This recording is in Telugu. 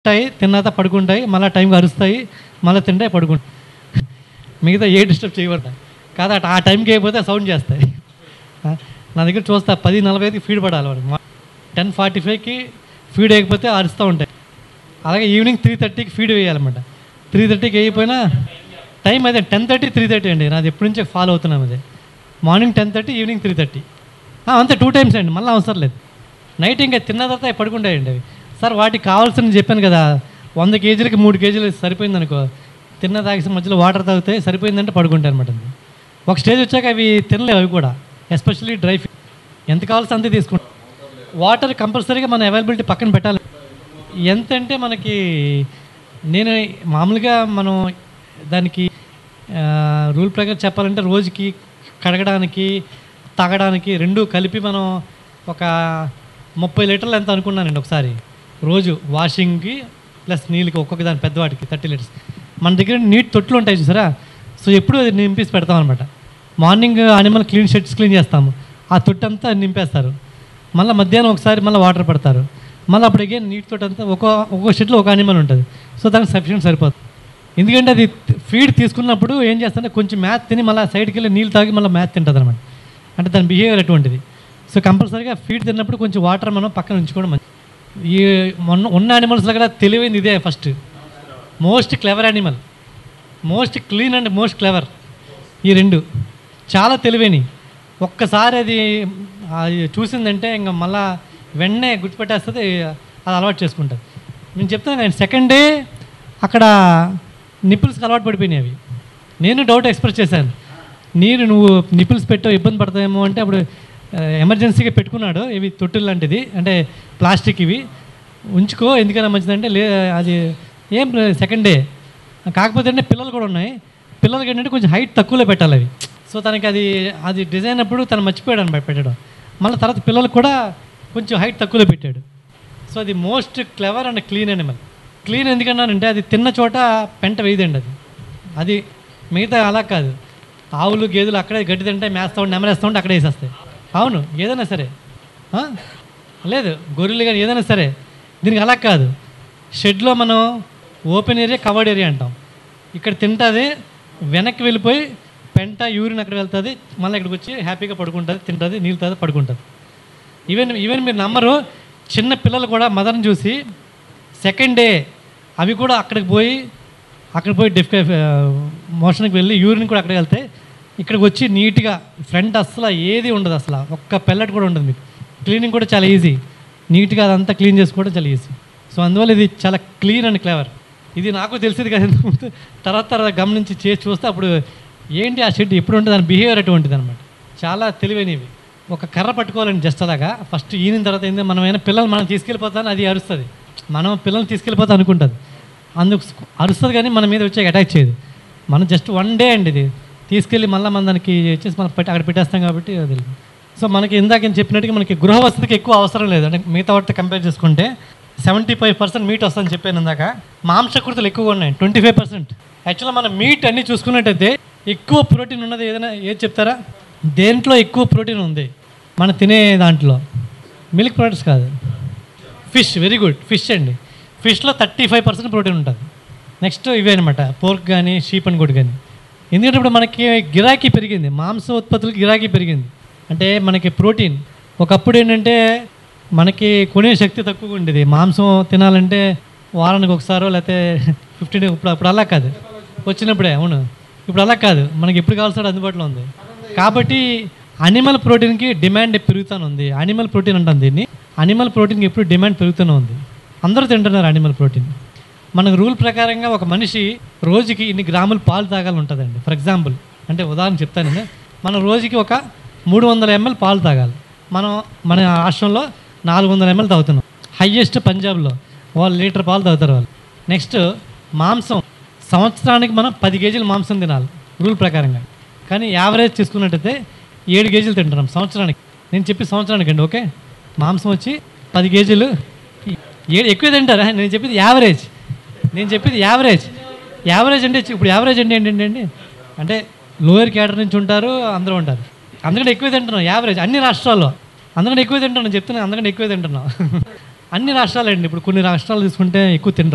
తింటాయి తిన్నాక పడుకుంటాయి మళ్ళీ టైంకి అరుస్తాయి మళ్ళీ తింటాయి పడుకుంటాయి మిగతా ఏ డిస్టర్బ్ చేయబడతాయి కాదు అటు ఆ టైంకి అయిపోతే సౌండ్ చేస్తాయి ఆ, నా దగ్గర చూస్తా పది నలభై ఐదుకి ఫీడ్ పడాలి వాడు టెన్ ఫార్టీ ఫైవ్కి ఫీడ్ వేయకపోతే అరుస్తూ ఉంటాయి అలాగే ఈవినింగ్ త్రీ థర్టీకి ఫీడ్ వేయాలన్నమాట త్రీ థర్టీకి వేయకపోయినా టైం అదే టెన్ థర్టీ త్రీ థర్టీ అండి నాది ఎప్పటి నుంచో ఫాలో అవుతున్నాం అదే morning ten thirty evening three thirty అంతే టూ టైమ్స్ అండి మళ్ళీ అవసరం లేదు నైట్ ఇంకా తిన్న తర్వాత అవి పడుకుంటాయండి అవి సార్ వాటికి కావాల్సిన చెప్పాను కదా వంద కేజీలకి మూడు కేజీలు సరిపోయింది అనుకో తిన్న తాగేసి మధ్యలో వాటర్ తాగితే సరిపోయిందంటే పడుకుంటాయి అనమాట ఒక స్టేజ్ వచ్చాక అవి తినలేవు అవి కూడా ఎస్పెషల్లీ డ్రై ఫిష్ ఎంత కావాల్సి అంతే తీసుకుంటాం వాటర్ కంపల్సరీగా మన అవైలబిలిటీ పక్కన పెట్టాలి ఎంత అంటే మనకి నేను మామూలుగా మనం దానికి రూల్ ప్రకారం చెప్పాలంటే రోజుకి కడగడానికి తాగడానికి రెండు కలిపి మనం ఒక ముప్పై లీటర్లు ఎంత అనుకున్నానండి ఒకసారి రోజు వాషింగ్కి ప్లస్ నీళ్ళకి ఒక్కొక్క దాని పెద్దవాటికి థర్టీ లీటర్స్ మన దగ్గర నీట్ తొట్లు ఉంటాయి చూసారా సో ఎప్పుడు అది నింపేసి పెడతాం అనమాట morning animal clean sheds clean చేస్తాము ఆ తొట్టు అంతా నింపేస్తారు మళ్ళీ మధ్యాహ్నం ఒకసారి మళ్ళీ వాటర్ పడతారు మళ్ళీ అప్పుడు అగైన్ నీటి తోటి అంతా ఒక ఒక్కో షెడ్లో ఒక అనిమల్ ఉంటుంది సో దానికి సఫిషియెంట్ సరిపోతుంది ఎందుకంటే అది ఫీడ్ తీసుకున్నప్పుడు ఏం చేస్తుంటే కొంచెం మ్యాథ్ తిని మళ్ళీ సైడ్కి వెళ్ళి నీళ్ళు తాగి మళ్ళీ మ్యాథ్ తింటుంది అనమాట అంటే దాని బిహేవియర్ అటువంటిది సో కంపల్సరీగా ఫీడ్ తిన్నప్పుడు కొంచెం వాటర్ మనం పక్కన ఉంచుకోవడం మంచిది ఈ మొన్న ఉన్న యానిమల్స్లో కూడా తెలివైంది ఇదే first most clever animal most clean and most clever ఈ రెండు చాలా తెలివైనవి ఒక్కసారి అది అది చూసిందంటే ఇంకా మళ్ళా వెంటనే గుర్తుపెట్టేస్తుంది అది అలవాటు చేసుకుంటుంది నేను చెప్తాను కానీ సెకండ్ డే అక్కడ నిప్పుల్స్కి అలవాటు పడిపోయినాయి అవి నేను డౌట్ ఎక్స్ప్రెస్ చేశాను నీరు నువ్వు నిప్పుల్స్ పెట్టావు ఇబ్బంది పడతాయేమో అంటే అప్పుడు ఆ, ఎమర్జెన్సీగా పెట్టుకున్నాడు ఇవి తొట్టులు లాంటిది అంటే ప్లాస్టిక్ ఇవి ఉంచుకో ఎందుకైనా మంచిదంటే లే అది ఏం సెకండ్ డే కాకపోతే అంటే పిల్లలు కూడా ఉన్నాయి పిల్లలకి ఏంటంటే కొంచెం హైట్ తక్కువలో పెట్టాలి అవి సో తనకి అది అది డిజైన్ అప్పుడు తను మర్చిపోయాడు అనమాట పెట్టడం మళ్ళీ తర్వాత పిల్లలకు కూడా కొంచెం హైట్ తక్కువలో పెట్టాడు సో అది most clever and clean animal clean ఎందుకన్నానంటే అది తిన్న చోట పెంట వేయదండి అది అది మిగతా అలా కాదు ఆవులు గేదెలు అక్కడే గడ్డి తింటాయి మేస్తా ఉండి నెమరేస్తూ ఉంటే అక్కడే వేసేస్తాయి అవును ఏదైనా సరే ఆ? లేదు గొర్రెలు కానీ ఏదైనా సరే దీనికి అలా కాదు షెడ్లో మనం ఓపెన్ ఏరియా కవర్డ్ ఏరియా అంటాం ఇక్కడ తింటుంది వెనక్కి వెళ్ళిపోయి పెంట యూరిన్ అక్కడ వెళ్తుంది మళ్ళీ ఇక్కడికి వచ్చి హ్యాపీగా పడుకుంటుంది తింటుంది నీళ్ళు తాగి పడుకుంటుంది ఈవెన్ ఈవెన్ మీరు నమ్మరు చిన్న పిల్లలు కూడా మదర్ని చూసి సెకండ్ డే అవి కూడా అక్కడికి పోయి అక్కడికి పోయి డిఫ్ మోషన్కి వెళ్ళి యూరిన్ కూడా అక్కడికి వెళ్తే ఇక్కడికి వచ్చి నీట్గా ఫ్రంట్ అసలు ఏది ఉండదు అసలు ఒక్క పెల్లట్ కూడా ఉండదు మీకు క్లీనింగ్ కూడా చాలా ఈజీ నీట్గా అదంతా క్లీన్ చేసుకోవడం చాలా ఈజీ సో అందువల్ల ఇది చాలా క్లీన్ అండ్ క్లవర్ ఇది నాకు తెలిసేది కదా ఇంతకుముందు. తర్వాత తర్వాత గమనించి చేసి చూస్తే అప్పుడు ఏంటి ఆ షెడ్ ఎప్పుడు ఉంటుంది దాని బిహేవియర్ అటువంటిది అనమాట చాలా తెలివైనవి ఒక కర్ర పట్టుకోవాలండి జస్ట్ అలాగా ఫస్ట్ ఈయన తర్వాత ఏంటంటే మనం ఏమైనా పిల్లలు మనం తీసుకెళ్ళిపోతాను అది అరుస్తుంది మనం పిల్లల్ని తీసుకెళ్ళిపోతా అనుకుంటుంది అందుకు అరుస్తుంది కానీ మన మీద వచ్చి అటాక్ చేయదు మనం జస్ట్ వన్ డే అండి ఇది తీసుకెళ్ళి మళ్ళీ మన దానికి వచ్చేసి మనం పెట్టి అక్కడ పెట్టేస్తాం కాబట్టి అది సో మనకి ఇందాక నేను చెప్పినట్టుగా మనకి గృహ వసతికి ఎక్కువ అవసరం లేదు అంటే మిగతా వాటితో కంపేర్ చేసుకుంటే సెవెంటీ ఫైవ్ పర్సెంట్ మీట్ వస్తుందని చెప్పాను ఇందాక మాంసకృతులు ఎక్కువగా ఉన్నాయి ట్వంటీ ఫైవ్ పర్సెంట్ యాక్చువల్గా మనం మీట్ అన్ని చూసుకున్నట్టయితే ఎక్కువ ప్రోటీన్ ఉన్నది ఏదైనా ఏది చెప్తారా దేంట్లో ఎక్కువ ప్రోటీన్ ఉంది మనం తినే దాంట్లో మిల్క్ ప్రొడక్ట్స్ కాదు ఫిష్ వెరీ గుడ్ ఫిష్ అండి ఫిష్లో థర్టీ ఫైవ్ పర్సెంట్ ప్రోటీన్ ఉంటుంది నెక్స్ట్ ఇవే అనమాట పోర్క్ కానీ షీప్ అండ్ గుడ్ కానీ ఎందుకంటే ఇప్పుడు మనకి గిరాకీ పెరిగింది మాంస ఉత్పత్తులకు గిరాకీ పెరిగింది అంటే మనకి ప్రోటీన్ ఒకప్పుడు ఏంటంటే మనకి కొనే శక్తి తక్కువగా ఉండేది మాంసం తినాలంటే వారానికి ఒకసారో లేకపోతే ఫిఫ్టీన్ ఇప్పుడు అప్పుడు అలా కాదు వచ్చినప్పుడే అవును ఇప్పుడు అలా కాదు మనకి ఎప్పుడు కావాల్సిన అందుబాటులో ఉంది కాబట్టి అనిమల్ ప్రోటీన్కి డిమాండ్ పెరుగుతూనే ఉంది అనిమల్ ప్రోటీన్ అంటాం దీన్ని అనిమల్ ప్రోటీన్కి ఎప్పుడు డిమాండ్ పెరుగుతూనే ఉంది అందరూ తింటున్నారు అనిమల్ ప్రోటీన్ మనకు రూల్ ప్రకారంగా ఒక మనిషి రోజుకి ఇన్ని గ్రాములు పాలు తాగాలి ఉంటుందండి ఫర్ ఎగ్జాంపుల్ అంటే ఉదాహరణ చెప్తాను నేను మనం రోజుకి ఒక మూడు వందల ఎంఎల్ పాలు తాగాలి మనం మన రాష్ట్రంలో నాలుగు వందల ఎంఎల్ తాగుతున్నాం హయ్యెస్ట్ పంజాబ్లో వాళ్ళు లీటర్ పాలు తాగుతారు వాళ్ళు నెక్స్ట్ మాంసం సంవత్సరానికి మనం పది కేజీలు మాంసం తినాలి రూల్ ప్రకారంగా కానీ యావరేజ్ తీసుకున్నట్టయితే ఏడు కేజీలు తింటున్నాం సంవత్సరానికి నేను చెప్పి సంవత్సరానికి అండి ఓకే మాంసం వచ్చి పది కేజీలు ఏడు ఎక్కువ తింటారా నేను చెప్పేది యావరేజ్ నేను చెప్పేది యావరేజ్ యావరేజ్ అంటే ఇప్పుడు యావరేజ్ అంటే ఏంటంటే అండి అంటే లోయర్ క్యాడర్ నుంచి ఉంటారు అందరూ ఉంటారు అందుకంటే ఎక్కువ తింటున్నాం యావరేజ్ అన్ని రాష్ట్రాల్లో అందుకంటే ఎక్కువ తింటున్నాం చెప్తున్నాను అందుకంటే ఎక్కువ తింటున్నాం అన్ని రాష్ట్రాలండి ఇప్పుడు కొన్ని రాష్ట్రాలు తీసుకుంటే ఎక్కువ తింటారు